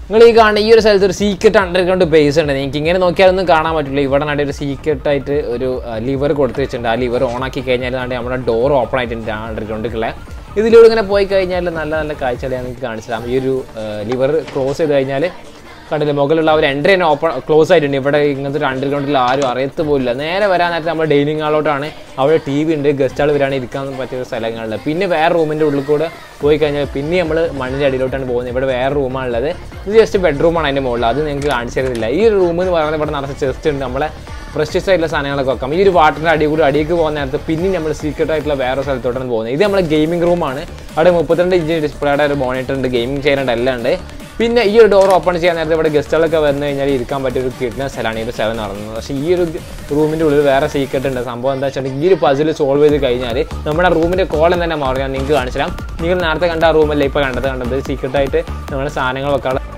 നിങ്ങൾ ഈ കാണുന്ന ഈ ഒരു സ്ഥലത്ത് ഒരു സീക്രട്ട് അണ്ടർഗ്രൗണ്ട് ബേസ് ഉണ്ട് നിങ്ങൾക്ക് ഇങ്ങനെ നോക്കിയാലൊന്നും കാണാൻ പറ്റില്ല ഇവിടെ നാട്ടിൽ ഒരു സീക്രട്ട് ആയിട്ട് ഒരു ലിവർ കൊടുത്ത് വെച്ചിട്ടുണ്ട് ആ ലിവർ ഓൺ ആക്കി കഴിഞ്ഞാൽ നാട്ടിൽ നമ്മുടെ ഡോർ ഓപ്പൺ ആയിട്ടുണ്ട് ആ അണ്ടർഗ്രൗണ്ടിലുള്ള ഇതിലൂടെ ഇങ്ങനെ പോയി കഴിഞ്ഞാൽ നല്ല നല്ല കാഴ്ചകൾ ഞാൻ നിങ്ങൾക്ക് കാണിച്ചു തരാം ഈ ഒരു ലിവർ ക്ലോസ് ചെയ്ത് കഴിഞ്ഞാൽ കണ്ടില്ലേ മുകളിലുള്ള ഒരു എൻട്രി തന്നെ ഓപ്പൺ ക്ലോസ് ആയിട്ടുണ്ട് ഇവിടെ ഇങ്ങനത്തെ ഒരു അണ്ടർഗ്രൗണ്ടിൽ ആരും അറിയത്ത് പോലില്ല നേരെ വരാൻ നേരത്തെ നമ്മൾ ഡൈനിങ് ഹാളോട്ടാണ് അവിടെ ടി വി ഉണ്ട് ഗസ്റ്റ് ആൾ വരാണ് ഇരിക്കാൻ പറ്റിയ ഒരു സ്ഥലങ്ങളിൽ പിന്നെ വേറെ റൂമിൻ്റെ ഉള്ളിൽ കൂടെ പോയി കഴിഞ്ഞാൽ പിന്നെ നമ്മൾ മണ്ണിൻ്റെ അടിയിലോട്ടാണ് പോകുന്നത് ഇവിടെ വേറെ റൂമാണുള്ളത് ഇത് ജസ്റ്റ് ബെഡ്റൂമാണ് അതിൻ്റെ മുകളിൽ അത് നിങ്ങൾക്ക് കാണിച്ചു തരുന്നില്ല ഈ ഒരു റൂം എന്ന് പറയുന്നത് ഇവിടെ നിറച്ച് ചെസ്റ്റ് ഉണ്ട് നമ്മളെ പ്രസ്റ്റീസ് ആയിട്ടുള്ള സാധനങ്ങളൊക്കെ വെക്കാം ഈ ഒരു വാട്ടറിൻ്റെ അടി കൂടി അടിയിലേക്ക് പോകുന്ന നേരത്ത് പിന്നെ നമ്മൾ സീക്രട്ട് ആയിട്ടുള്ള വേറെ സ്ഥലത്തോട്ടാണ് പോകുന്നത് ഇത് നമ്മളെ ഗെയിമിംഗ് റൂമാണ് അവിടെ മുപ്പത്തിരണ്ട് ഇഞ്ച് ഡിസ്പ്ലേയുടെ ഒരു മോണിറ്റർ ഉണ്ട് ഗെയിമിംഗ് ചെയ്യാനുണ്ട് എല്ലാം ഉണ്ട് പിന്നെ ഈ ഒരു ഡോർ ഓപ്പൺ ചെയ്യാൻ നേരത്തെ ഇവിടെ ഗസ്റ്റുകളൊക്കെ വന്നു കഴിഞ്ഞാൽ ഇരിക്കാൻ പറ്റിയ ഒരു കിട്ടുന്ന സ്ഥലമാണ് ഈ ഒരു സ്ഥലം നടന്നത് പക്ഷേ ഈ ഒരു റൂമിൻ്റെ ഉള്ളിൽ വേറെ സീക്രട്ട് ഉണ്ട് സംഭവം എന്താ വെച്ചിട്ടുണ്ടെങ്കിൽ ഈ ഒരു പസിൽ സോൾവ് ചെയ്ത് കഴിഞ്ഞാൽ നമ്മുടെ റൂമിൻ്റെ കോളം തന്നെ മാറും ഞാൻ നിങ്ങൾക്ക് കാണിച്ചു തരാം നിങ്ങൾ നേരത്തെ കണ്ട ആ റൂമല്ലേ ഇപ്പോൾ കണ്ടത് കണ്ടത് സീക്രട്ടായിട്ട് നമ്മുടെ സാധനങ്ങൾ വെക്കാനുള്ള